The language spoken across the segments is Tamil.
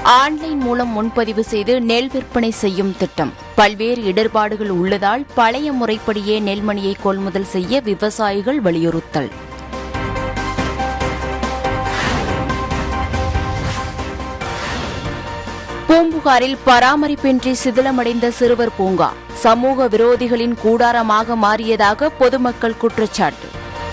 ஆன்லைன் மூலம் முன்பதிவு செய்து நெல் விற்பனை செய்யும் திட்டம் பல்வேறு இடர்பாடுகள் உள்ளதால் பழைய முறைப்படியே நெல்மணியை கொள்முதல் செய்ய விவசாயிகள் வலியுறுத்தல் பூம்புகாரில் பராமரிப்பின்றி சிதிலமடைந்த சிறுவர் பூங்கா சமூக விரோதிகளின் கூடாரமாக மாறியதாக பொதுமக்கள் குற்றச்சாட்டு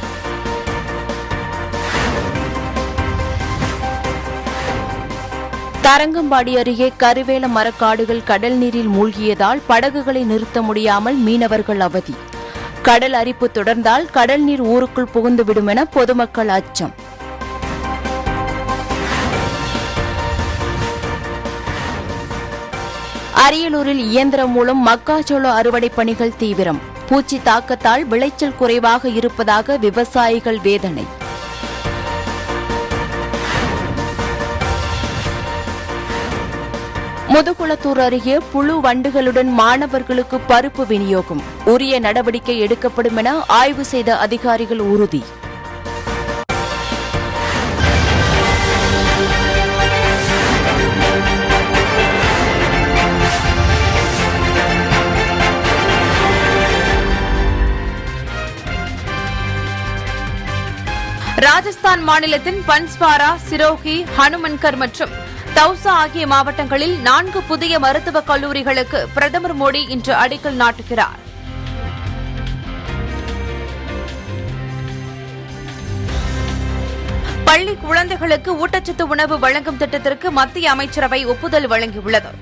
தரங்கம்பாடி அருகே கருவேல மரக்காடுகள் கடல் நீரில் மூழ்கியதால் படகுகளை நிறுத்த முடியாமல் மீனவர்கள் அவதி கடல் அரிப்பு தொடர்ந்தால் கடல் நீர் ஊருக்குள் புகுந்துவிடும் என பொதுமக்கள் அச்சம் அரியலூரில் இயந்திரம் மூலம் மக்காச்சோள அறுவடை பணிகள் தீவிரம் பூச்சி தாக்கத்தால் விளைச்சல் குறைவாக இருப்பதாக விவசாயிகள் வேதனை முதுகுளத்தூர் அருகே புழு வண்டுகளுடன் மாணவர்களுக்கு பருப்பு விநியோகம் உரிய நடவடிக்கை எடுக்கப்படும் என ஆய்வு செய்த அதிகாரிகள் உறுதி ராஜஸ்தான் மாநிலத்தின் பன்ஸ்வாரா சிரோகி ஹனுமன்கர் மற்றும் தௌசா ஆகிய மாவட்டங்களில் நான்கு புதிய மருத்துவக் கல்லூரிகளுக்கு பிரதமர் மோடி இன்று அடிக்கல் நாட்டுகிறார் பள்ளி குழந்தைகளுக்கு ஊட்டச்சத்து உணவு வழங்கும் திட்டத்திற்கு மத்திய அமைச்சரவை ஒப்புதல் வழங்கியுள்ளது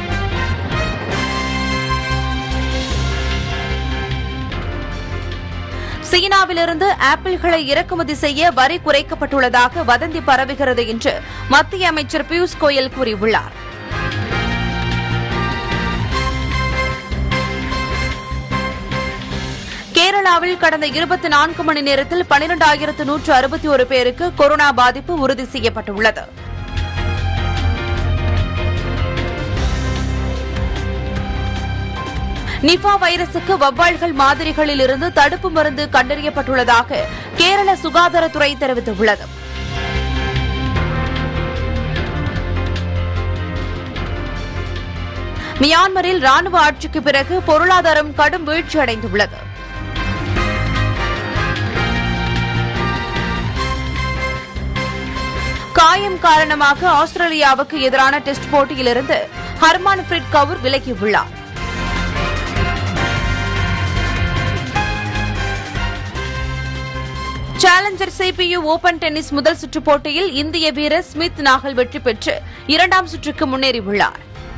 சீனாவிலிருந்து ஆப்பிள்களை இறக்குமதி செய்ய வரி குறைக்கப்பட்டுள்ளதாக வதந்தி பரவுகிறது என்று மத்திய அமைச்சர் பியூஷ் கோயல் கூறியுள்ளார் கேரளாவில் கடந்த இருபத்தி நான்கு மணி நேரத்தில் பனிரெண்டாயிரத்து நூற்று அறுபத்தி ஒரு பேருக்கு கொரோனா பாதிப்பு உறுதி செய்யப்பட்டுள்ளது நிபா வைரசுக்கு வவ்வால்கள் மாதிரிகளில் இருந்து தடுப்பு மருந்து கண்டறியப்பட்டுள்ளதாக கேரள சுகாதாரத்துறை தெரிவித்துள்ளது மியான்மரில் ராணுவ ஆட்சிக்கு பிறகு பொருளாதாரம் கடும் வீழ்ச்சியடைந்துள்ளது காயம் காரணமாக ஆஸ்திரேலியாவுக்கு எதிரான டெஸ்ட் போட்டியிலிருந்து ஹர்மான் பிரீத் கவுர் விலகியுள்ளார் சேலஞ்சர் சிபியு ஓபன் டென்னிஸ் முதல் சுற்று போட்டியில் இந்திய வீரர் ஸ்மித் நாகல் வெற்றி பெற்று இரண்டாம் சுற்றுக்கு முன்னேறியுள்ளார்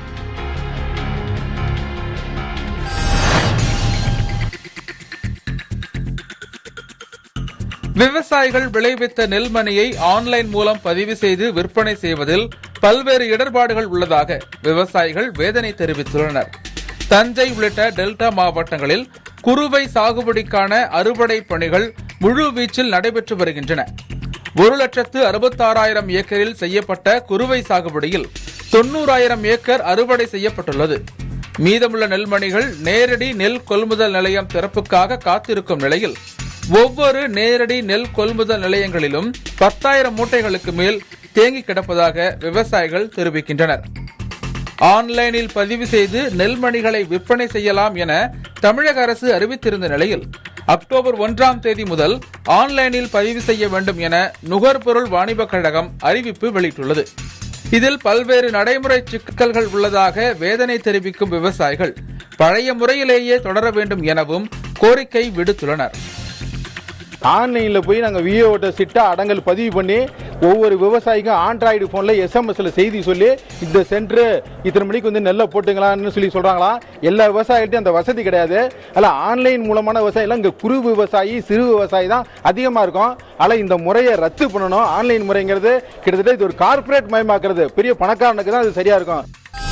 விவசாயிகள் விளைவித்த நெல்மணியை ஆன்லைன் மூலம் பதிவு செய்து விற்பனை செய்வதில் பல்வேறு இடர்பாடுகள் உள்ளதாக விவசாயிகள் வேதனை தெரிவித்துள்ளனர் தஞ்சை உள்ளிட்ட டெல்டா மாவட்டங்களில் குறுவை சாகுபடிக்கான அறுவடை பணிகள் முழு வீச்சில் நடைபெற்று வருகின்றன ஒரு லட்சத்து அறுபத்தாறாயிரம் ஏக்கரில் செய்யப்பட்ட குறுவை சாகுபடியில் தொண்ணூறாயிரம் ஏக்கர் அறுவடை செய்யப்பட்டுள்ளது மீதமுள்ள நெல்மணிகள் நேரடி நெல் கொள்முதல் நிலையம் திறப்புக்காக காத்திருக்கும் நிலையில் ஒவ்வொரு நேரடி நெல் கொள்முதல் நிலையங்களிலும் பத்தாயிரம் மூட்டைகளுக்கு மேல் தேங்கி கிடப்பதாக விவசாயிகள் தெரிவிக்கின்றனர் ஆன்லைனில் பதிவு செய்து நெல்மணிகளை விற்பனை செய்யலாம் என தமிழக அரசு அறிவித்திருந்த நிலையில் அக்டோபர் ஒன்றாம் தேதி முதல் ஆன்லைனில் பதிவு செய்ய வேண்டும் என நுகர்பொருள் வாணிபக் கழகம் அறிவிப்பு வெளியிட்டுள்ளது இதில் பல்வேறு நடைமுறை சிக்கல்கள் உள்ளதாக வேதனை தெரிவிக்கும் விவசாயிகள் பழைய முறையிலேயே தொடர வேண்டும் எனவும் கோரிக்கை விடுத்துள்ளனர் ஆன்லைனில் போய் நாங்கள் விஓட்ட சிட்டா அடங்கல் பதிவு பண்ணி ஒவ்வொரு விவசாயிக்கும் ஆண்ட்ராய்டு ஃபோனில் எஸ்எம்எஸ்ல செய்தி சொல்லி இந்த சென்டரு இத்தனை மணிக்கு வந்து நெல்லை போட்டுங்களான்னு சொல்லி சொல்கிறாங்களாம் எல்லா விவசாயிகிட்டையும் அந்த வசதி கிடையாது அதில் ஆன்லைன் மூலமான விவசாயிலாம் இங்கே குறு விவசாயி சிறு விவசாயி தான் அதிகமாக இருக்கும் ஆனால் இந்த முறையை ரத்து பண்ணணும் ஆன்லைன் முறைங்கிறது கிட்டத்தட்ட இது ஒரு கார்ப்பரேட் மயமாக்குறது பெரிய பணக்காரனுக்கு தான் அது சரியாக இருக்கும்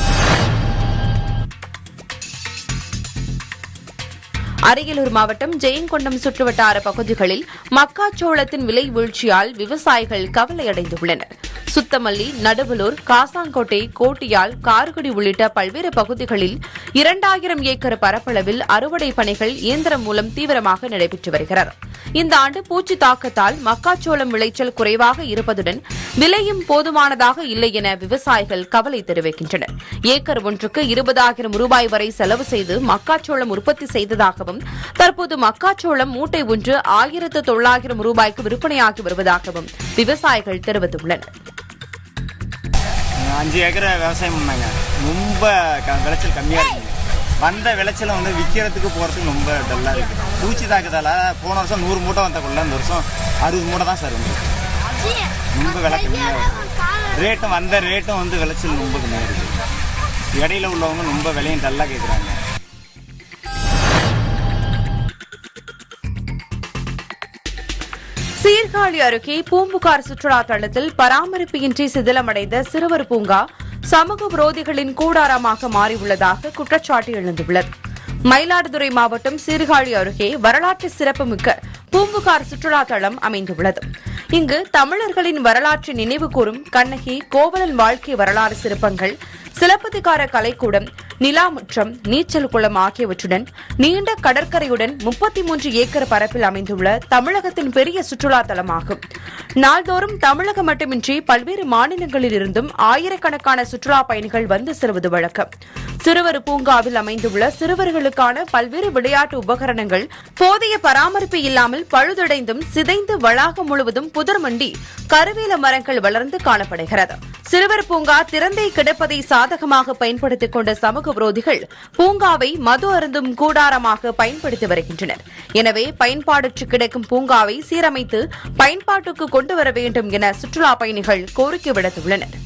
அரியலூர் மாவட்டம் ஜெயங்கொண்டம் சுற்றுவட்டார பகுதிகளில் மக்காச்சோளத்தின் விலை வீழ்ச்சியால் விவசாயிகள் கவலையடைந்துள்ளனர் சுத்தமல்லி நடுவலூர் காசாங்கோட்டை கோட்டியால் கார்குடி உள்ளிட்ட பல்வேறு பகுதிகளில் இரண்டாயிரம் ஏக்கர் பரப்பளவில் அறுவடை பணிகள் இயந்திரம் மூலம் தீவிரமாக நடைபெற்று வருகிறது இந்த ஆண்டு பூச்சி தாக்கத்தால் மக்காச்சோளம் விளைச்சல் குறைவாக இருப்பதுடன் விலையும் போதுமானதாக இல்லை என விவசாயிகள் கவலை தெரிவிக்கின்றனர் ஏக்கர் ஒன்றுக்கு இருபதாயிரம் ரூபாய் வரை செலவு செய்து மக்காச்சோளம் உற்பத்தி செய்ததாகவும் தற்போது மக்காச்சோளம் மூட்டை ஒன்று ஆயிரத்து தொள்ளாயிரம் ரூபாய்க்கு விற்பனையாகி வருவதாகவும் விவசாயிகள் தெரிவித்துள்ளனர் அஞ்சு ஏக்கரை விவசாயம் பண்ணாங்க ரொம்ப க- விளைச்சல் கம்மியாக இருக்குங்க வந்த விளைச்சலை வந்து விற்கிறதுக்கு போகிறதுக்கு ரொம்ப டல்லாக இருக்குது பூச்சி தாக்குதால போன வருஷம் நூறு மூட்டை வந்த கொள்ள இந்த வருஷம் அறுபது மூட்டை தான் சார் வந்து ரொம்ப விலை கம்மியாக இருக்குது ரேட்டும் வந்த ரேட்டும் வந்து விளைச்சல் ரொம்ப கம்மியாக இருக்குது இடையில உள்ளவங்க ரொம்ப விலையும் டல்லாக கேட்குறாங்க சீர்காழி அருகே பூம்புகார் சுற்றுலா தளத்தில் பராமரிப்பின்றி சிதிலமடைந்த சிறுவர் பூங்கா சமூக விரோதிகளின் கூடாரமாக மாறியுள்ளதாக குற்றச்சாட்டு எழுந்துள்ளது மயிலாடுதுறை மாவட்டம் சீர்காழி அருகே வரலாற்று சிறப்புமிக்க பூம்புகார் சுற்றுலா தளம் அமைந்துள்ளது இங்கு தமிழர்களின் வரலாற்றை நினைவு கூறும் கண்ணகி கோவலன் வாழ்க்கை வரலாறு சிற்பங்கள் சிலப்பதிகார கலைக்கூடம் நிலாமுற்றம் நீச்சல் குளம் ஆகியவற்றுடன் நீண்ட கடற்கரையுடன் முப்பத்தி மூன்று ஏக்கர் பரப்பில் அமைந்துள்ள தமிழகத்தின் பெரிய சுற்றுலா தலமாகும் நாள்தோறும் தமிழகம் மட்டுமின்றி பல்வேறு மாநிலங்களில் இருந்தும் ஆயிரக்கணக்கான சுற்றுலா பயணிகள் வந்து செல்வது வழக்கம் சிறுவர் பூங்காவில் அமைந்துள்ள சிறுவர்களுக்கான பல்வேறு விளையாட்டு உபகரணங்கள் போதிய பராமரிப்பு இல்லாமல் பழுதடைந்தும் சிதைந்து வளாகம் முழுவதும் புதர் மண்டி கருவேல மரங்கள் வளர்ந்து காணப்படுகிறது சிறுவர் பூங்கா திறந்தே கிடப்பதை சாதகமாக பயன்படுத்திக் கொண்ட சமூக விரோதிகள் பூங்காவை மது அருந்தும் கூடாரமாக பயன்படுத்தி வருகின்றனர் எனவே பயன்பாடற்று கிடக்கும் பூங்காவை சீரமைத்து பயன்பாட்டுக்கு கொண்டு வர வேண்டும் என சுற்றுலா பயணிகள் கோரிக்கை விடுத்துள்ளனர்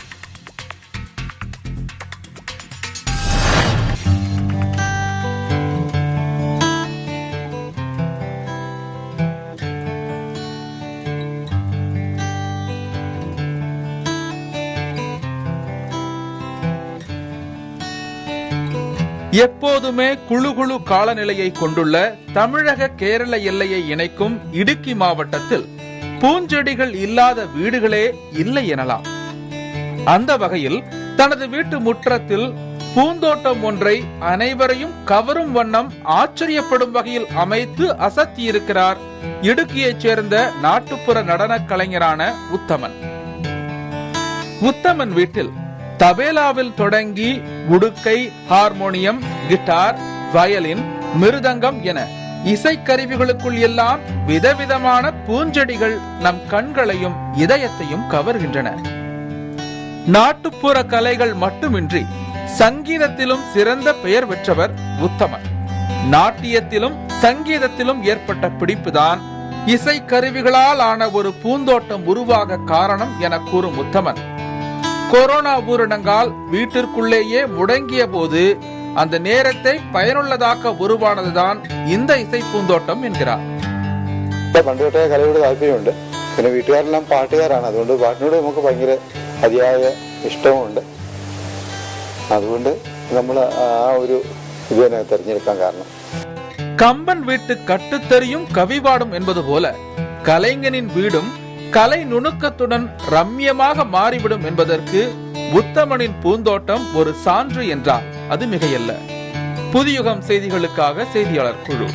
எப்போதுமே குழு குழு காலநிலையை கொண்டுள்ள தமிழக கேரள எல்லையை இணைக்கும் இடுக்கி மாவட்டத்தில் பூஞ்செடிகள் இல்லாத வீடுகளே இல்லை எனலாம் அந்த வகையில் தனது வீட்டு முற்றத்தில் பூந்தோட்டம் ஒன்றை அனைவரையும் கவரும் வண்ணம் ஆச்சரியப்படும் வகையில் அமைத்து அசத்தியிருக்கிறார் இடுக்கியைச் சேர்ந்த நாட்டுப்புற நடனக் கலைஞரான உத்தமன் உத்தமன் வீட்டில் தபேலாவில் தொடங்கி உடுக்கை ஹார்மோனியம் கிட்டார் வயலின் மிருதங்கம் என இசைக்கருவிகளுக்குள் எல்லாம் விதவிதமான பூஞ்செடிகள் நம் கண்களையும் இதயத்தையும் கவர்கின்றன நாட்டுப்புற கலைகள் மட்டுமின்றி சங்கீதத்திலும் சிறந்த பெயர் பெற்றவர் உத்தமன் நாட்டியத்திலும் சங்கீதத்திலும் ஏற்பட்ட பிடிப்புதான் இசை கருவிகளால் ஆன ஒரு பூந்தோட்டம் உருவாக காரணம் என கூறும் உத்தமன் கொரோனா ஊரடங்கால் வீட்டிற்குள்ளேயே முடங்கிய போது அந்த நேரத்தை பயனுள்ளதாக்க உருவானதுதான் இந்த இசை പൂന്തോട്ടം എൻகிறாർ പണ്ട് തൊട്ടേ കലയോട് താല്പര്യമുണ്ട് പിന്നെ വീട്ടുകാരെല്ലാം പാട്ടുകാരാണ് അതുകൊണ്ട് പാട്ടിനോട് നമുക്ക് ഭയങ്കര അതിയായ ഇഷ്ടവുമുണ്ട് അതുകൊണ്ട് നമ്മൾ ആ ഒരു ഇത് തന്നെ തിരഞ്ഞെടുക്കാൻ കാരണം கம்பன் வீட்டு கட்டுத்தறியும் கவிபாடும் என்பது போல கலைஞனின் வீடும் கலை நுணுக்கத்துடன் ரம்யமாக மாறிவிடும் என்பதற்கு உத்தமனின் பூந்தோட்டம் ஒரு சான்று என்றால் அது மிகையல்ல புதியுகம் செய்திகளுக்காக செய்தியாளர் குழு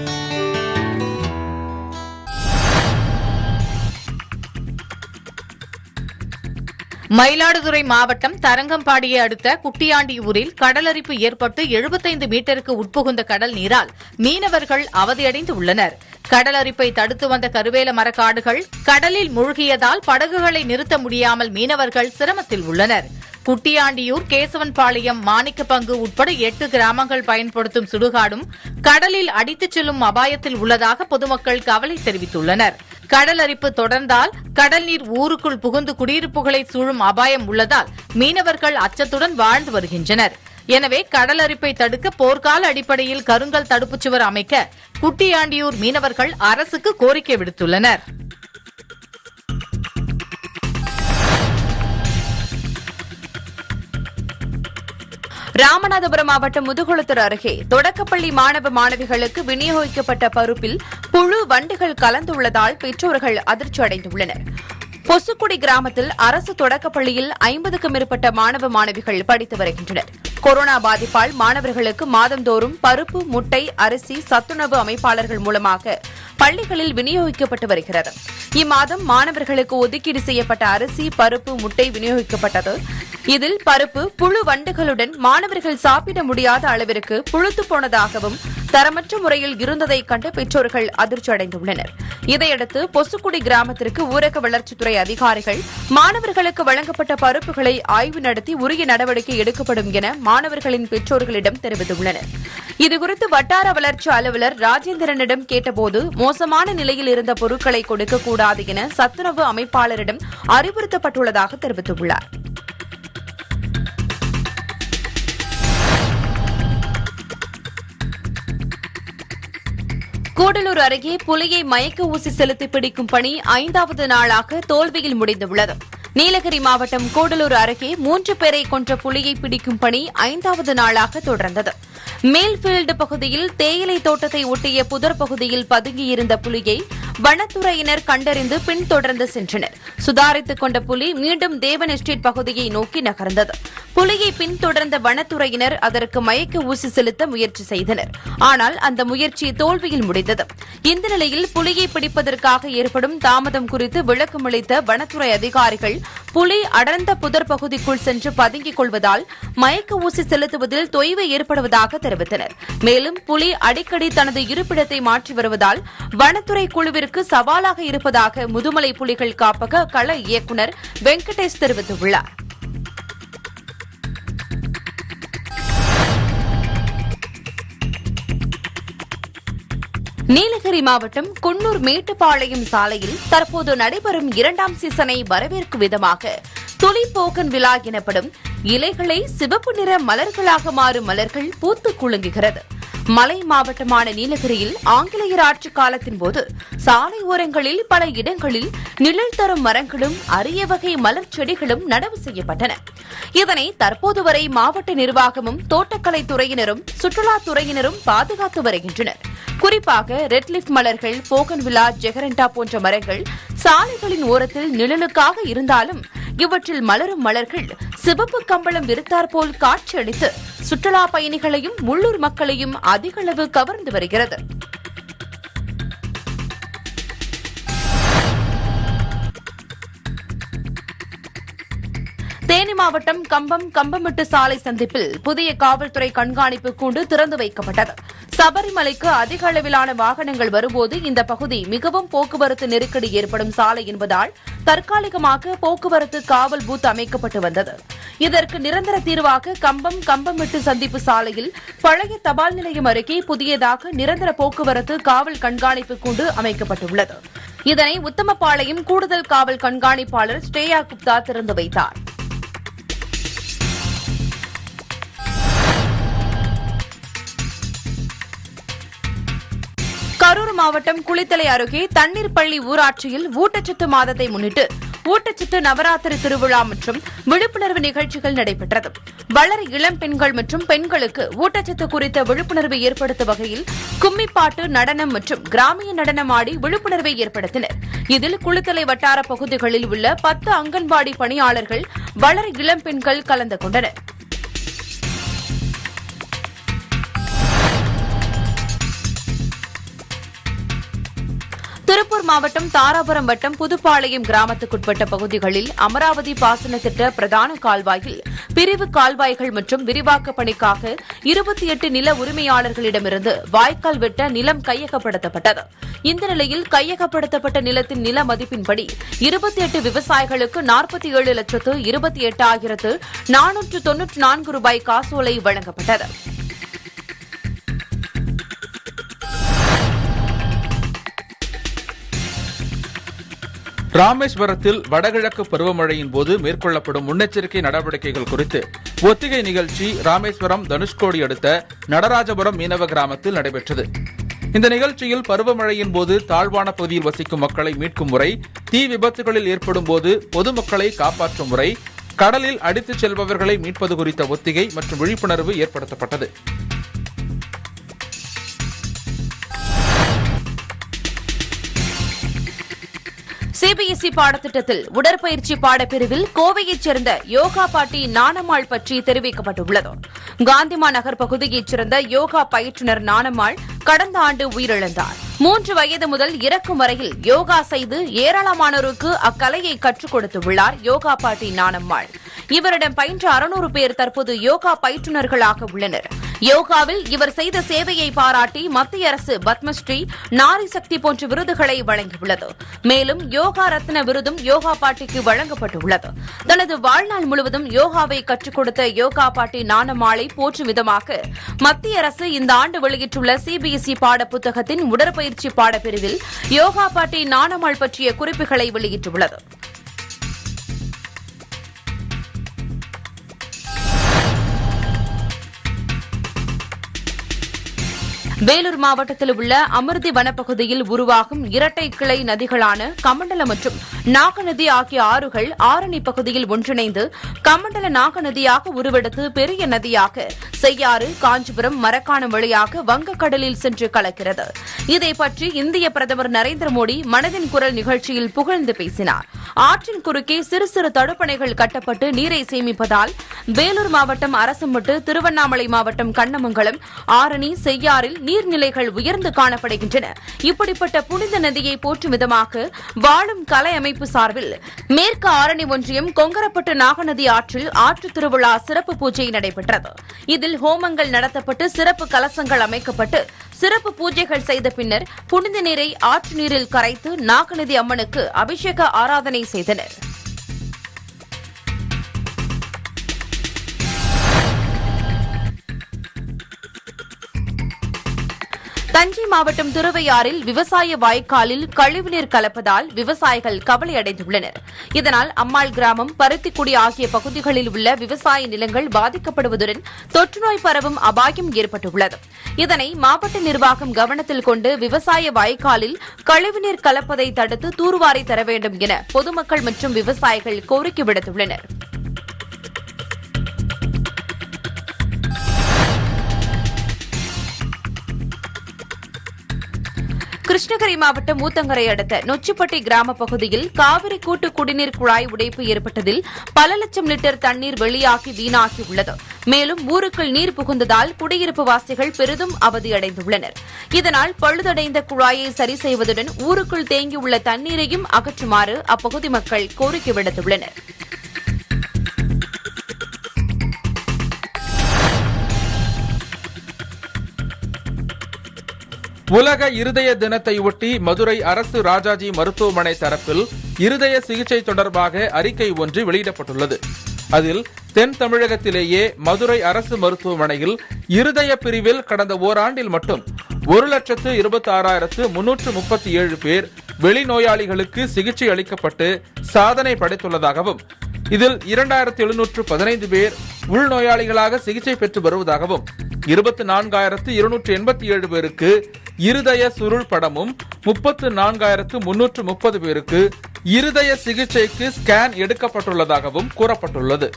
மயிலாடுதுறை மாவட்டம் தரங்கம்பாடியை அடுத்த குட்டியாண்டியூரில் கடலரிப்பு ஏற்பட்டு 75 மீட்டருக்கு உட்புகுந்த கடல் நீரால் மீனவர்கள் அவதியடைந்து உள்ளனர் கடலரிப்பை தடுத்து வந்த கருவேல மரக்காடுகள் கடலில் மூழ்கியதால் படகுகளை நிறுத்த முடியாமல் மீனவர்கள் சிரமத்தில் உள்ளனர் குட்டியாண்டியூர் கேசவன்பாளையம் மாணிக்கப்பங்கு உட்பட எட்டு கிராமங்கள் பயன்படுத்தும் சுடுகாடும் கடலில் அடித்துச் செல்லும் அபாயத்தில் உள்ளதாக பொதுமக்கள் கவலை தெரிவித்துள்ளனர் கடல் அரிப்பு தொடர்ந்தால் கடல் நீர் ஊருக்குள் புகுந்து குடியிருப்புகளை சூழும் அபாயம் உள்ளதால் மீனவர்கள் அச்சத்துடன் வாழ்ந்து வருகின்றனர் எனவே கடல் அரிப்பை தடுக்க போர்க்கால அடிப்படையில் கருங்கல் தடுப்புச் சுவர் அமைக்க குட்டியாண்டியூர் மீனவர்கள் அரசுக்கு கோரிக்கை விடுத்துள்ளனர் ராமநாதபுரம் மாவட்டம் முதுகுளத்தூர் அருகே தொடக்கப்பள்ளி மாணவ மாணவிகளுக்கு விநியோகிக்கப்பட்ட பருப்பில் புழு வண்டுகள் கலந்துள்ளதால் பெற்றோர்கள் அதிர்ச்சி அடைந்துள்ளனர் பொசுக்குடி கிராமத்தில் அரசு தொடக்கப் பள்ளியில் ஐம்பதுக்கும் மேற்பட்ட மாணவ மாணவிகள் படித்து வருகின்றனர் கொரோனா பாதிப்பால் மாணவர்களுக்கு மாதந்தோறும் பருப்பு முட்டை அரிசி சத்துணவு அமைப்பாளர்கள் மூலமாக பள்ளிகளில் விநியோகிக்கப்பட்டு வருகிறது இம்மாதம் மாணவர்களுக்கு ஒதுக்கீடு செய்யப்பட்ட அரிசி பருப்பு முட்டை விநியோகிக்கப்பட்டது இதில் பருப்பு புழு வண்டுகளுடன் மாணவர்கள் சாப்பிட முடியாத அளவிற்கு புழுத்து போனதாகவும் தரமற்ற முறையில் இருந்ததை கண்டு பெற்றோர்கள் அதிர்ச்சி அடைந்துள்ளனர் இதையடுத்து பொசுக்குடி கிராமத்திற்கு ஊரக வளர்ச்சித்துறை அதிகாரிகள் மாணவர்களுக்கு வழங்கப்பட்ட பருப்புகளை ஆய்வு நடத்தி உரிய நடவடிக்கை எடுக்கப்படும் என மாணவர்களின் பெற்றோர்களிடம் தெரிவித்துள்ளனர் இதுகுறித்து வட்டார வளர்ச்சி அலுவலர் ராஜேந்திரனிடம் கேட்டபோது மோசமான நிலையில் இருந்த பொருட்களை கொடுக்கக்கூடாது என சத்துணவு அமைப்பாளரிடம் அறிவுறுத்தப்பட்டுள்ளதாக தெரிவித்துள்ளார் கூடலூர் அருகே புலியை மயக்க ஊசி செலுத்தி பிடிக்கும் பணி ஐந்தாவது நாளாக தோல்வியில் முடிந்துள்ளது நீலகிரி மாவட்டம் கூடலூர் அருகே மூன்று பேரை கொன்ற புலியை பிடிக்கும் பணி ஐந்தாவது நாளாக தொடர்ந்தது மேல்பீல்டு பகுதியில் தேயிலை தோட்டத்தை ஒட்டிய புதர் பகுதியில் பதுங்கியிருந்த புலியை வனத்துறையினர் கண்டறிந்து பின்தொடர்ந்து சென்றனர் சுதாரித்துக் கொண்ட புலி மீண்டும் தேவன் எஸ்டேட் பகுதியை நோக்கி நகர்ந்தது புலியை பின்தொடர்ந்த வனத்துறையினர் அதற்கு மயக்க ஊசி செலுத்த முயற்சி செய்தனர் ஆனால் அந்த முயற்சி தோல்வியில் முடிந்தது இந்த நிலையில் புலியை பிடிப்பதற்காக ஏற்படும் தாமதம் குறித்து விளக்கமளித்த வனத்துறை அதிகாரிகள் புலி அடர்ந்த புதர் பகுதிக்குள் சென்று பதுங்கிக் கொள்வதால் மயக்க ஊசி செலுத்துவதில் தொய்வு ஏற்படுவதாக தெரிவித்தனர் மேலும் புலி அடிக்கடி தனது இருப்பிடத்தை மாற்றி வருவதால் வனத்துறை குழுவிற்கு சவாலாக இருப்பதாக முதுமலை புலிகள் காப்பக கள இயக்குநர் வெங்கடேஷ் தெரிவித்துள்ளார் நீலகிரி மாவட்டம் குன்னூர் மேட்டுப்பாளையம் சாலையில் தற்போது நடைபெறும் இரண்டாம் சீசனை வரவேற்கும் விதமாக துளிப்போக்கன் விழா எனப்படும் இலைகளை சிவப்பு நிற மலர்களாக மாறும் மலர்கள் பூத்து குலுங்குகிறது மலை மாவட்டமான நீலகிரியில் ஆங்கிலேயர் ஆட்சி காலத்தின் போது சாலை ஓரங்களில் பல இடங்களில் நிழல் தரும் மரங்களும் அரிய வகை மலர் செடிகளும் நடவு செய்யப்பட்டன இதனை தற்போது வரை மாவட்ட நிர்வாகமும் தோட்டக்கலை துறையினரும் சுற்றுலாத் துறையினரும் பாதுகாத்து வருகின்றனர் குறிப்பாக ரெட்லிஃப் மலர்கள் போகன்வில்லா ஜெகரண்டா போன்ற மரங்கள் சாலைகளின் ஓரத்தில் நிழலுக்காக இருந்தாலும் இவற்றில் மலரும் மலர்கள் சிவப்பு கம்பளம் விரித்தாற்போல் காட்சியளித்து சுற்றுலா பயணிகளையும் உள்ளூர் மக்களையும் அதிக அளவு கவர்ந்து வருகிறது தேனி மாவட்டம் கம்பம் கம்பமெட்டு சாலை சந்திப்பில் புதிய காவல்துறை கண்காணிப்பு கூண்டு திறந்து வைக்கப்பட்டது சபரிமலைக்கு அதிக அளவிலான வாகனங்கள் வரும்போது இந்த பகுதி மிகவும் போக்குவரத்து நெருக்கடி ஏற்படும் சாலை என்பதால் தற்காலிகமாக போக்குவரத்து காவல் பூத் அமைக்கப்பட்டு வந்தது இதற்கு நிரந்தர தீர்வாக கம்பம் கம்பமெட்டு சந்திப்பு சாலையில் பழைய தபால் நிலையம் அருகே புதியதாக நிரந்தர போக்குவரத்து காவல் கண்காணிப்பு கூண்டு அமைக்கப்பட்டுள்ளது இதனை உத்தமபாளையம் கூடுதல் காவல் கண்காணிப்பாளர் ஸ்ரேயா குப்தா திறந்து வைத்தார் கரூர் மாவட்டம் குளித்தலை அருகே தண்ணீர் பள்ளி ஊராட்சியில் ஊட்டச்சத்து மாதத்தை முன்னிட்டு ஊட்டச்சத்து நவராத்திரி திருவிழா மற்றும் விழிப்புணர்வு நிகழ்ச்சிகள் நடைபெற்றது வளர் இளம் பெண்கள் மற்றும் பெண்களுக்கு ஊட்டச்சத்து குறித்த விழிப்புணர்வை ஏற்படுத்தும் வகையில் கும்மிப்பாட்டு நடனம் மற்றும் கிராமிய நடனம் ஆடி விழிப்புணர்வை ஏற்படுத்தினர் இதில் குளித்தலை வட்டார பகுதிகளில் உள்ள பத்து அங்கன்வாடி பணியாளர்கள் வளர் இளம் பெண்கள் கலந்து கொண்டனர் திருப்பூர் மாவட்டம் தாராபுரம் வட்டம் புதுப்பாளையம் கிராமத்துக்குட்பட்ட பகுதிகளில் அமராவதி பாசன திட்ட பிரதான கால்வாயில் பிரிவு கால்வாய்கள் மற்றும் விரிவாக்க பணிக்காக இருபத்தி எட்டு நில உரிமையாளர்களிடமிருந்து வாய்க்கால் வெட்ட நிலம் கையகப்படுத்தப்பட்டது இந்த நிலையில் கையகப்படுத்தப்பட்ட நிலத்தின் நில மதிப்பின்படி இருபத்தி எட்டு விவசாயிகளுக்கு நாற்பத்தி ஏழு லட்சத்து இருபத்தி எட்டாயிரத்து நானூற்று தொன்னூற்று நான்கு ரூபாய் காசோலை வழங்கப்பட்டது ராமேஸ்வரத்தில் வடகிழக்கு பருவமழையின் போது மேற்கொள்ளப்படும் முன்னெச்சரிக்கை நடவடிக்கைகள் குறித்து ஒத்திகை நிகழ்ச்சி ராமேஸ்வரம் தனுஷ்கோடி அடுத்த நடராஜபுரம் மீனவ கிராமத்தில் நடைபெற்றது இந்த நிகழ்ச்சியில் பருவமழையின் போது தாழ்வான பகுதியில் வசிக்கும் மக்களை மீட்கும் முறை தீ விபத்துகளில் ஏற்படும் போது பொதுமக்களை காப்பாற்றும் முறை கடலில் அடித்துச் செல்பவர்களை மீட்பது குறித்த ஒத்திகை மற்றும் விழிப்புணர்வு ஏற்படுத்தப்பட்டது சிபிஎஸ்இ பாடத்திட்டத்தில் உடற்பயிற்சி பாடப்பிரிவில் கோவையைச் சேர்ந்த யோகா பாட்டி நாணம்மாள் பற்றி தெரிவிக்கப்பட்டுள்ளது காந்திமா நகர் பகுதியைச் சேர்ந்த யோகா பயிற்றுநர் நாணம்மாள் கடந்த ஆண்டு உயிரிழந்தார் மூன்று வயது முதல் இறக்கும் வரையில் யோகா செய்து ஏராளமானோருக்கு அக்கலையை கற்றுக் கொடுத்துள்ளார் யோகா பாட்டி நாணம்மாள் இவரிடம் பயின்ற அறுநூறு பேர் தற்போது யோகா பயிற்றுநர்களாக உள்ளனர் யோகாவில் இவர் செய்த சேவையை பாராட்டி மத்திய அரசு பத்மஸ்ரீ நாரி சக்தி போன்ற விருதுகளை வழங்கியுள்ளது மேலும் யோகா ரத்ன விருதும் யோகா பாட்டிக்கு வழங்கப்பட்டுள்ளது தனது வாழ்நாள் முழுவதும் யோகாவை கற்றுக் கொடுத்த யோகா பாட்டி நாணம்மாளை போற்றும் விதமாக மத்திய அரசு இந்த ஆண்டு வெளியிட்டுள்ள சிபிஎஸ்இ பாட புத்தகத்தின் உடற்பயிற்சி பாடப்பிரிவில் யோகா பாட்டி நாணம்மாள் பற்றிய குறிப்புகளை வெளியிட்டுள்ளது வேலூர் மாவட்டத்தில் உள்ள அமிர்தி வனப்பகுதியில் உருவாகும் இரட்டை கிளை நதிகளான கமண்டல மற்றும் நாகநதி ஆகிய ஆறுகள் ஆரணி பகுதியில் ஒன்றிணைந்து கமண்டல நாகநதியாக உருவெடுத்து பெரிய நதியாக செய்யாறு காஞ்சிபுரம் மரக்காணம் வழியாக வங்கக்கடலில் சென்று கலக்கிறது இதை பற்றி இந்திய பிரதமர் நரேந்திர மோடி மனதின் குரல் நிகழ்ச்சியில் புகழ்ந்து பேசினார் ஆற்றின் குறுக்கே சிறு சிறு தடுப்பணைகள் கட்டப்பட்டு நீரை சேமிப்பதால் வேலூர் மாவட்டம் அரசம்பட்டு திருவண்ணாமலை மாவட்டம் கண்ணமங்கலம் ஆரணி செய்யாறில் நீர்நிலைகள் உயர்ந்து காணப்படுகின்றன இப்படிப்பட்ட புனித நதியை போற்றும் விதமாக வாழும் கலை அமைப்பு சார்பில் மேற்கு ஆரணி ஒன்றியம் கொங்கரப்பட்டு நாகநதி ஆற்றில் ஆற்று திருவிழா சிறப்பு பூஜை நடைபெற்றது இதில் ஹோமங்கள் நடத்தப்பட்டு சிறப்பு கலசங்கள் அமைக்கப்பட்டு சிறப்பு பூஜைகள் செய்த பின்னர் புனித நீரை ஆற்று நீரில் கரைத்து நாகநதி அம்மனுக்கு அபிஷேக ஆராதனை செய்தனர் தஞ்சை மாவட்டம் திருவையாறில் விவசாய வாய்க்காலில் கழிவுநீர் கலப்பதால் விவசாயிகள் கவலையடைந்துள்ளனர் இதனால் அம்மாள் கிராமம் பருத்திக்குடி ஆகிய பகுதிகளில் உள்ள விவசாய நிலங்கள் பாதிக்கப்படுவதுடன் தொற்றுநோய் பரவும் அபாயம் ஏற்பட்டுள்ளது இதனை மாவட்ட நிர்வாகம் கவனத்தில் கொண்டு விவசாய வாய்க்காலில் கழிவுநீர் கலப்பதை தடுத்து தூர்வாரி தர வேண்டும் என பொதுமக்கள் மற்றும் விவசாயிகள் கோரிக்கை விடுத்துள்ளனர் கிருஷ்ணகிரி மாவட்டம் ஊத்தங்கரை அடுத்த நொச்சிப்பட்டி கிராம பகுதியில் காவிரி கூட்டு குடிநீர் குழாய் உடைப்பு ஏற்பட்டதில் பல லட்சம் லிட்டர் தண்ணீர் வெளியாகி வீணாகியுள்ளது மேலும் ஊருக்குள் நீர் புகுந்ததால் குடியிருப்பு வாசிகள் பெரிதும் அவதியடைந்துள்ளனர் இதனால் பழுதடைந்த குழாயை சரி செய்வதுடன் ஊருக்குள் தேங்கியுள்ள தண்ணீரையும் அகற்றுமாறு அப்பகுதி மக்கள் கோரிக்கை விடுத்துள்ளனர் உலக இருதய தினத்தை ஒட்டி மதுரை அரசு ராஜாஜி மருத்துவமனை தரப்பில் இருதய சிகிச்சை தொடர்பாக அறிக்கை ஒன்று வெளியிடப்பட்டுள்ளது அதில் தென் தமிழகத்திலேயே மதுரை அரசு மருத்துவமனையில் இருதய பிரிவில் கடந்த ஓராண்டில் மட்டும் ஒரு லட்சத்து இருபத்தி ஆறாயிரத்து முன்னூற்று முப்பத்தி ஏழு பேர் வெளிநோயாளிகளுக்கு சிகிச்சை அளிக்கப்பட்டு சாதனை படைத்துள்ளதாகவும் இதில் இரண்டாயிரத்து எழுநூற்று பதினைந்து பேர் உள்நோயாளிகளாக சிகிச்சை பெற்று வருவதாகவும் இருபத்தி நான்காயிரத்து இருநூற்று எண்பத்தி ஏழு பேருக்கு இருதய சுருள் படமும் முப்பத்து நான்காயிரத்து முன்னூற்று முப்பது பேருக்கு இருதய சிகிச்சைக்கு ஸ்கேன் எடுக்கப்பட்டுள்ளதாகவும் கூறப்பட்டுள்ளது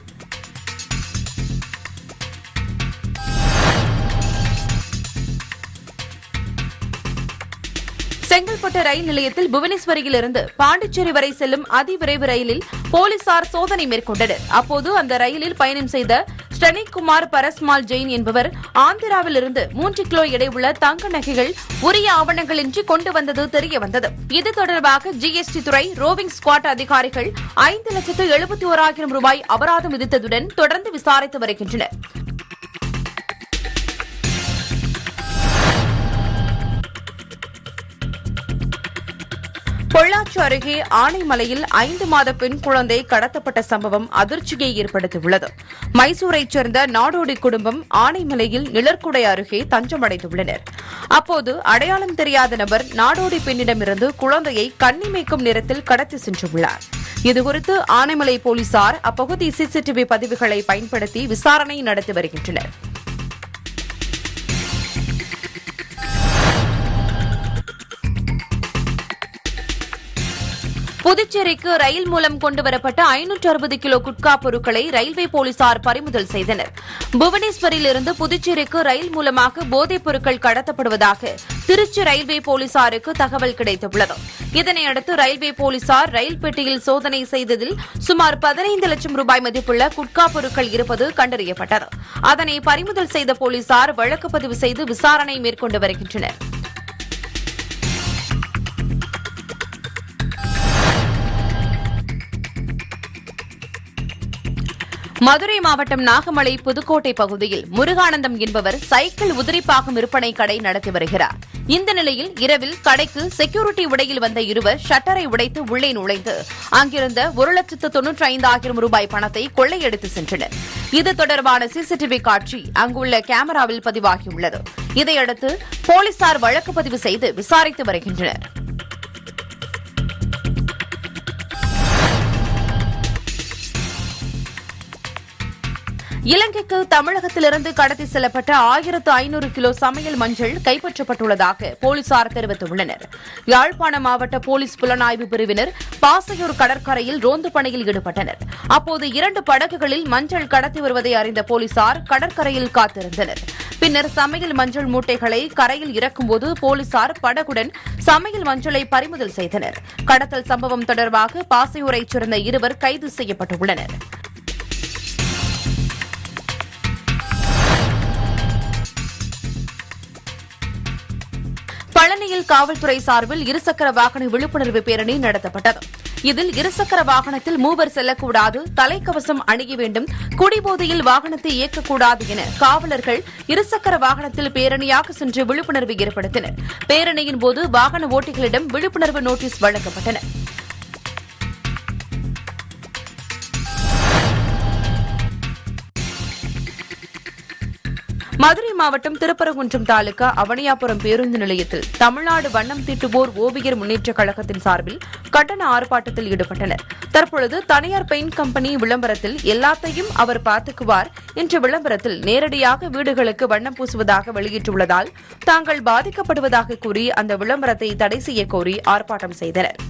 செங்கல்பட்டு ரயில் நிலையத்தில் புவனேஸ்வரியிலிருந்து பாண்டிச்சேரி வரை செல்லும் அதிவிரைவு ரயிலில் போலீசார் சோதனை மேற்கொண்டனர் அப்போது அந்த ரயிலில் பயணம் செய்த ஸ்டனிக்குமார் பரஸ்மால் ஜெயின் என்பவர் ஆந்திராவிலிருந்து மூன்று கிலோ எடையுள்ள தங்க நகைகள் உரிய ஆவணங்களின்றி கொண்டு வந்தது தெரிய வந்தது இது தொடர்பாக ஜிஎஸ்டி துறை ரோவிங் ஸ்குவாட் அதிகாரிகள் ஐந்து லட்சத்து எழுபத்தி ஓராயிரம் ரூபாய் அபராதம் விதித்ததுடன் தொடர்ந்து விசாரித்து வருகின்றனர் பொள்ளாச்சி அருகே ஆனைமலையில் ஐந்து மாத பெண் குழந்தை கடத்தப்பட்ட சம்பவம் அதிர்ச்சியை ஏற்படுத்தியுள்ளது மைசூரைச் சேர்ந்த நாடோடி குடும்பம் ஆனைமலையில் நிழற்குடை அருகே தஞ்சமடைந்துள்ளனர் அப்போது அடையாளம் தெரியாத நபர் நாடோடி பெண்ணிடமிருந்து குழந்தையை கண்ணிமைக்கும் நேரத்தில் கடத்தி சென்றுள்ளார் இதுகுறித்து ஆனைமலை போலீசார் அப்பகுதி சிசிடிவி பதிவுகளை பயன்படுத்தி விசாரணை நடத்தி வருகின்றனர் புதுச்சேரிக்கு ரயில் மூலம் கொண்டுவரப்பட்ட ஐநூற்று அறுபது கிலோ குட்கா பொருட்களை ரயில்வே போலீசார் பறிமுதல் செய்தனர் புவனேஸ்வரிலிருந்து புதுச்சேரிக்கு ரயில் மூலமாக போதைப் பொருட்கள் கடத்தப்படுவதாக திருச்சி ரயில்வே போலீசாருக்கு தகவல் கிடைத்துள்ளது இதனையடுத்து ரயில்வே போலீசார் ரயில் பெட்டியில் சோதனை செய்ததில் சுமார் பதினைந்து லட்சம் ரூபாய் மதிப்புள்ள குட்கா பொருட்கள் இருப்பது கண்டறியப்பட்டது அதனை பறிமுதல் செய்த போலீசார் வழக்கு பதிவு செய்து விசாரணை மேற்கொண்டு வருகின்றனர் மதுரை மாவட்டம் நாகமலை புதுக்கோட்டை பகுதியில் முருகானந்தம் என்பவர் சைக்கிள் உதிரிப்பாகும் விற்பனை கடை நடத்தி வருகிறார் இந்த நிலையில் இரவில் கடைக்கு செக்யூரிட்டி உடையில் வந்த இருவர் ஷட்டரை உடைத்து உள்ளே நுழைந்து அங்கிருந்த ஒரு லட்சத்து தொன்னூற்றி ஐந்தாயிரம் ரூபாய் பணத்தை கொள்ளையடித்து சென்றனர் இது தொடர்பான சிசிடிவி காட்சி அங்குள்ள கேமராவில் பதிவாகியுள்ளது இதையடுத்து போலீசார் வழக்கு பதிவு செய்து விசாரித்து வருகின்றனர் இலங்கைக்கு தமிழகத்திலிருந்து கடத்தி செல்லப்பட்ட ஆயிரத்து ஐநூறு கிலோ சமையல் மஞ்சள் கைப்பற்றப்பட்டுள்ளதாக போலீசார் தெரிவித்துள்ளனர் யாழ்ப்பாணம் மாவட்ட போலீஸ் புலனாய்வு பிரிவினர் பாசையூர் கடற்கரையில் ரோந்து பணியில் ஈடுபட்டனர் அப்போது இரண்டு படகுகளில் மஞ்சள் கடத்தி வருவதை அறிந்த போலீசார் கடற்கரையில் காத்திருந்தனர் பின்னர் சமையல் மஞ்சள் மூட்டைகளை கரையில் இறக்கும்போது போலீசார் படகுடன் சமையல் மஞ்சளை பறிமுதல் செய்தனர் கடத்தல் சம்பவம் தொடர்பாக பாசையூரைச் சேர்ந்த இருவர் கைது செய்யப்பட்டுள்ளனர் பழனியில் காவல்துறை சார்பில் இருசக்கர வாகன விழிப்புணர்வு பேரணி நடத்தப்பட்டது இதில் இருசக்கர வாகனத்தில் மூவர் செல்லக்கூடாது தலைக்கவசம் அணிய வேண்டும் குடிபோதையில் வாகனத்தை இயக்கக்கூடாது என காவலர்கள் இருசக்கர வாகனத்தில் பேரணியாக சென்று விழிப்புணர்வு ஏற்படுத்தினர் பேரணியின் போது வாகன ஓட்டிகளிடம் விழிப்புணர்வு நோட்டீஸ் வழங்கப்பட்டன மதுரை மாவட்டம் திருப்பரங்குன்றம் தாலுகா அவனியாபுரம் பேருந்து நிலையத்தில் தமிழ்நாடு வண்ணம் தீட்டுவோர் ஓவியர் முன்னேற்றக் கழகத்தின் சார்பில் கட்டண ஆர்ப்பாட்டத்தில் ஈடுபட்டனர் தற்பொழுது தனியார் பெயிண்ட் கம்பெனி விளம்பரத்தில் எல்லாத்தையும் அவர் பார்த்துக்குவார் என்ற விளம்பரத்தில் நேரடியாக வீடுகளுக்கு வண்ணம் பூசுவதாக வெளியிட்டுள்ளதால் தாங்கள் பாதிக்கப்படுவதாக கூறி அந்த விளம்பரத்தை தடை செய்யக் கோரி ஆர்ப்பாட்டம் செய்தனர்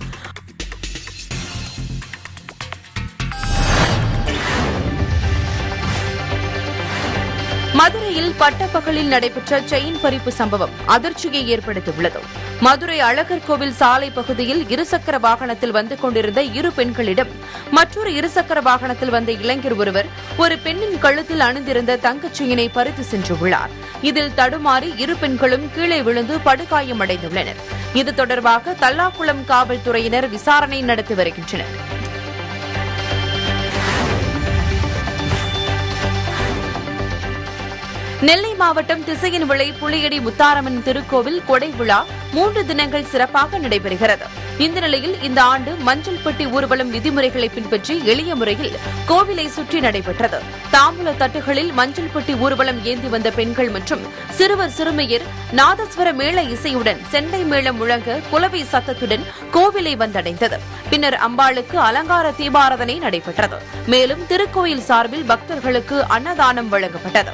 மதுரையில் பட்டப்பகலில் நடைபெற்ற செயின் பறிப்பு சம்பவம் அதிர்ச்சியை ஏற்படுத்தியுள்ளது மதுரை அழகர் கோவில் சாலை பகுதியில் இருசக்கர வாகனத்தில் வந்து கொண்டிருந்த இரு பெண்களிடம் மற்றொரு இருசக்கர வாகனத்தில் வந்த இளைஞர் ஒருவர் ஒரு பெண்ணின் கழுத்தில் அணிந்திருந்த தங்கச் செயினை பறித்து சென்றுள்ளார் இதில் தடுமாறி இரு பெண்களும் கீழே விழுந்து படுகாயமடைந்துள்ளனர் இது தொடர்பாக தல்லாக்குளம் காவல்துறையினர் விசாரணை நடத்தி வருகின்றனர் நெல்லை மாவட்டம் திசையின் விளை புளியடி முத்தாரம்மன் திருக்கோவில் கொடை விழா மூன்று தினங்கள் சிறப்பாக நடைபெறுகிறது இந்த நிலையில் இந்த ஆண்டு மஞ்சள் பெட்டி ஊர்வலம் விதிமுறைகளை பின்பற்றி எளிய முறையில் கோவிலை சுற்றி நடைபெற்றது தாம்பூல தட்டுகளில் மஞ்சள் பெட்டி ஊர்வலம் ஏந்தி வந்த பெண்கள் மற்றும் சிறுவர் சிறுமியர் நாதஸ்வர மேள இசையுடன் செண்டை மேளம் முழங்க குலவை சத்தத்துடன் கோவிலை வந்தடைந்தது பின்னர் அம்பாளுக்கு அலங்கார தீபாராதனை நடைபெற்றது மேலும் திருக்கோயில் சார்பில் பக்தர்களுக்கு அன்னதானம் வழங்கப்பட்டது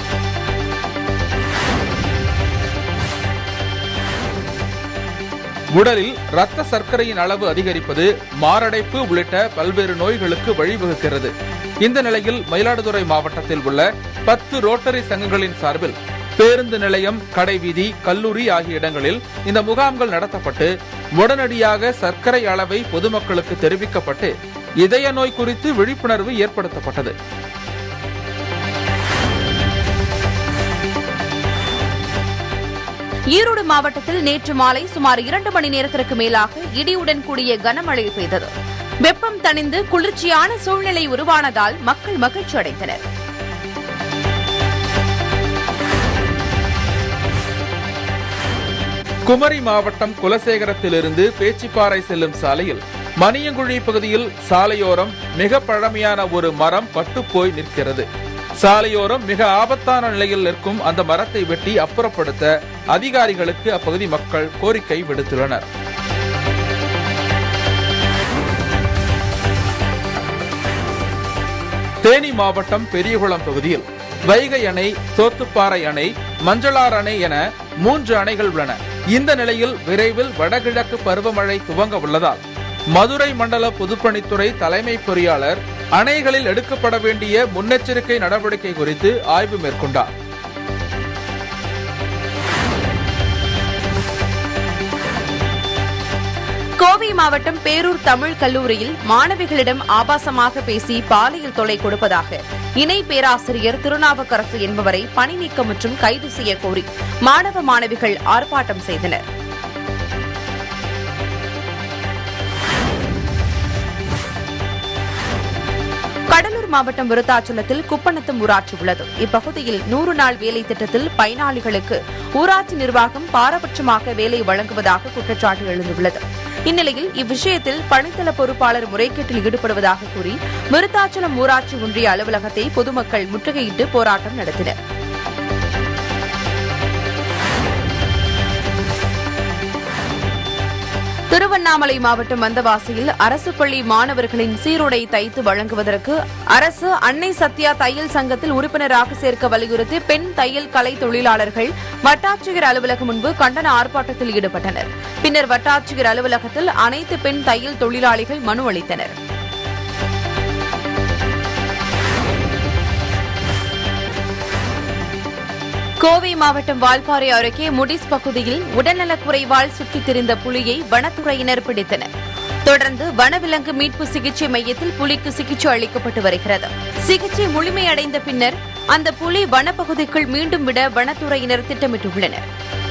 உடலில் இரத்த சர்க்கரையின் அளவு அதிகரிப்பது மாரடைப்பு உள்ளிட்ட பல்வேறு நோய்களுக்கு வழிவகுக்கிறது இந்த நிலையில் மயிலாடுதுறை மாவட்டத்தில் உள்ள பத்து ரோட்டரி சங்கங்களின் சார்பில் பேருந்து நிலையம் கடைவீதி கல்லூரி ஆகிய இடங்களில் இந்த முகாம்கள் நடத்தப்பட்டு உடனடியாக சர்க்கரை அளவை பொதுமக்களுக்கு தெரிவிக்கப்பட்டு இதய நோய் குறித்து விழிப்புணர்வு ஏற்படுத்தப்பட்டது ஈரோடு மாவட்டத்தில் நேற்று மாலை சுமார் இரண்டு மணி நேரத்திற்கு மேலாக இடியுடன் கூடிய கனமழை பெய்தது வெப்பம் தணிந்து குளிர்ச்சியான சூழ்நிலை உருவானதால் மக்கள் மகிழ்ச்சி அடைந்தனர் குமரி மாவட்டம் குலசேகரத்திலிருந்து பேச்சிப்பாறை செல்லும் சாலையில் மணியங்குழி பகுதியில் சாலையோரம் மிக பழமையான ஒரு மரம் பட்டுப்போய் நிற்கிறது சாலையோரம் மிக ஆபத்தான நிலையில் நிற்கும் அந்த மரத்தை வெட்டி அப்புறப்படுத்த அதிகாரிகளுக்கு அப்பகுதி மக்கள் கோரிக்கை விடுத்துள்ளனர் தேனி மாவட்டம் பெரியகுளம் பகுதியில் வைகை அணை சோத்துப்பாறை அணை மஞ்சளார் அணை என மூன்று அணைகள் உள்ளன இந்த நிலையில் விரைவில் வடகிழக்கு பருவமழை துவங்க உள்ளதால் மதுரை மண்டல பொதுப்பணித்துறை தலைமை பொறியாளர் அணைகளில் எடுக்கப்பட வேண்டிய முன்னெச்சரிக்கை நடவடிக்கை குறித்து ஆய்வு மேற்கொண்டார் கோவை மாவட்டம் பேரூர் தமிழ் கல்லூரியில் மாணவிகளிடம் ஆபாசமாக பேசி பாலியல் தொல்லை கொடுப்பதாக இணை பேராசிரியர் திருநாவுக்கரசு என்பவரை பணி நீக்கம் மற்றும் கைது செய்ய கோரி மாணவ மாணவிகள் ஆர்ப்பாட்டம் செய்தனர் கடலூர் மாவட்டம் விருத்தாச்சலத்தில் குப்பநத்தம் ஊராட்சி உள்ளது இப்பகுதியில் நூறு நாள் வேலை திட்டத்தில் பயனாளிகளுக்கு ஊராட்சி நிர்வாகம் பாரபட்சமாக வேலை வழங்குவதாக குற்றச்சாட்டு எழுந்துள்ளது இந்நிலையில் இவ்விஷயத்தில் பணித்தள பொறுப்பாளர் முறைகேட்டில் ஈடுபடுவதாக கூறி விருத்தாச்சலம் ஊராட்சி ஒன்றிய அலுவலகத்தை பொதுமக்கள் முற்றுகையிட்டு போராட்டம் நடத்தினர் திருவண்ணாமலை மாவட்டம் வந்தவாசியில் அரசு பள்ளி மாணவர்களின் சீருடை தைத்து வழங்குவதற்கு அரசு அன்னை சத்யா தையல் சங்கத்தில் உறுப்பினராக சேர்க்க வலியுறுத்தி பெண் தையல் கலை தொழிலாளர்கள் வட்டாட்சியர் அலுவலகம் முன்பு கண்டன ஆர்ப்பாட்டத்தில் ஈடுபட்டனர் பின்னர் வட்டாட்சியர் அலுவலகத்தில் அனைத்து பெண் தையல் தொழிலாளிகள் மனு அளித்தனர் கோவை மாவட்டம் வால்பாறை அருகே முடிஸ் பகுதியில் உடல்நலக்குறைவால் சுற்றித் திரிந்த புலியை வனத்துறையினர் பிடித்தனர் தொடர்ந்து வனவிலங்கு மீட்பு சிகிச்சை மையத்தில் புலிக்கு சிகிச்சை அளிக்கப்பட்டு வருகிறது சிகிச்சை முழுமையடைந்த பின்னர் அந்த புலி வனப்பகுதிக்குள் மீண்டும் விட வனத்துறையினர் திட்டமிட்டுள்ளனர்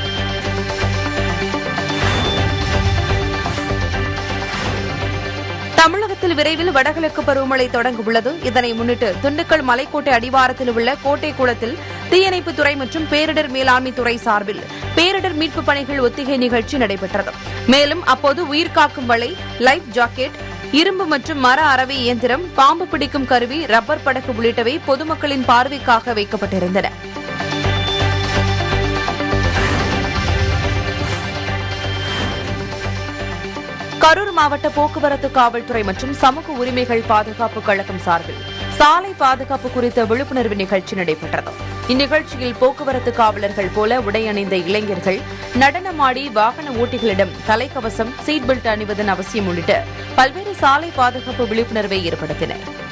தமிழகத்தில் விரைவில் வடகிழக்கு பருவமழை தொடங்க உள்ளது இதனை முன்னிட்டு திண்டுக்கல் மலைக்கோட்டை அடிவாரத்தில் உள்ள கோட்டை குளத்தில் தீயணைப்புத் துறை மற்றும் பேரிடர் மேலாண்மை துறை சார்பில் பேரிடர் மீட்பு பணிகள் ஒத்திகை நிகழ்ச்சி நடைபெற்றது மேலும் அப்போது உயிர்காக்கும் வலை லைஃப் ஜாக்கெட் இரும்பு மற்றும் மர அரவை இயந்திரம் பாம்பு பிடிக்கும் கருவி ரப்பர் படகு உள்ளிட்டவை பொதுமக்களின் பார்வைக்காக வைக்கப்பட்டிருந்தன கரூர் மாவட்ட போக்குவரத்து காவல்துறை மற்றும் சமூக உரிமைகள் பாதுகாப்பு கழகம் சார்பில் சாலை பாதுகாப்பு குறித்த விழிப்புணர்வு நிகழ்ச்சி நடைபெற்றது இந்நிகழ்ச்சியில் போக்குவரத்து காவலர்கள் போல உடையணிந்த இளைஞர்கள் நடனமாடி வாகன ஓட்டிகளிடம் தலைக்கவசம் சீட் பெல்ட் அணிவதன் அவசியம் உள்ளிட்ட பல்வேறு சாலை பாதுகாப்பு விழிப்புணர்வை ஏற்படுத்தினர்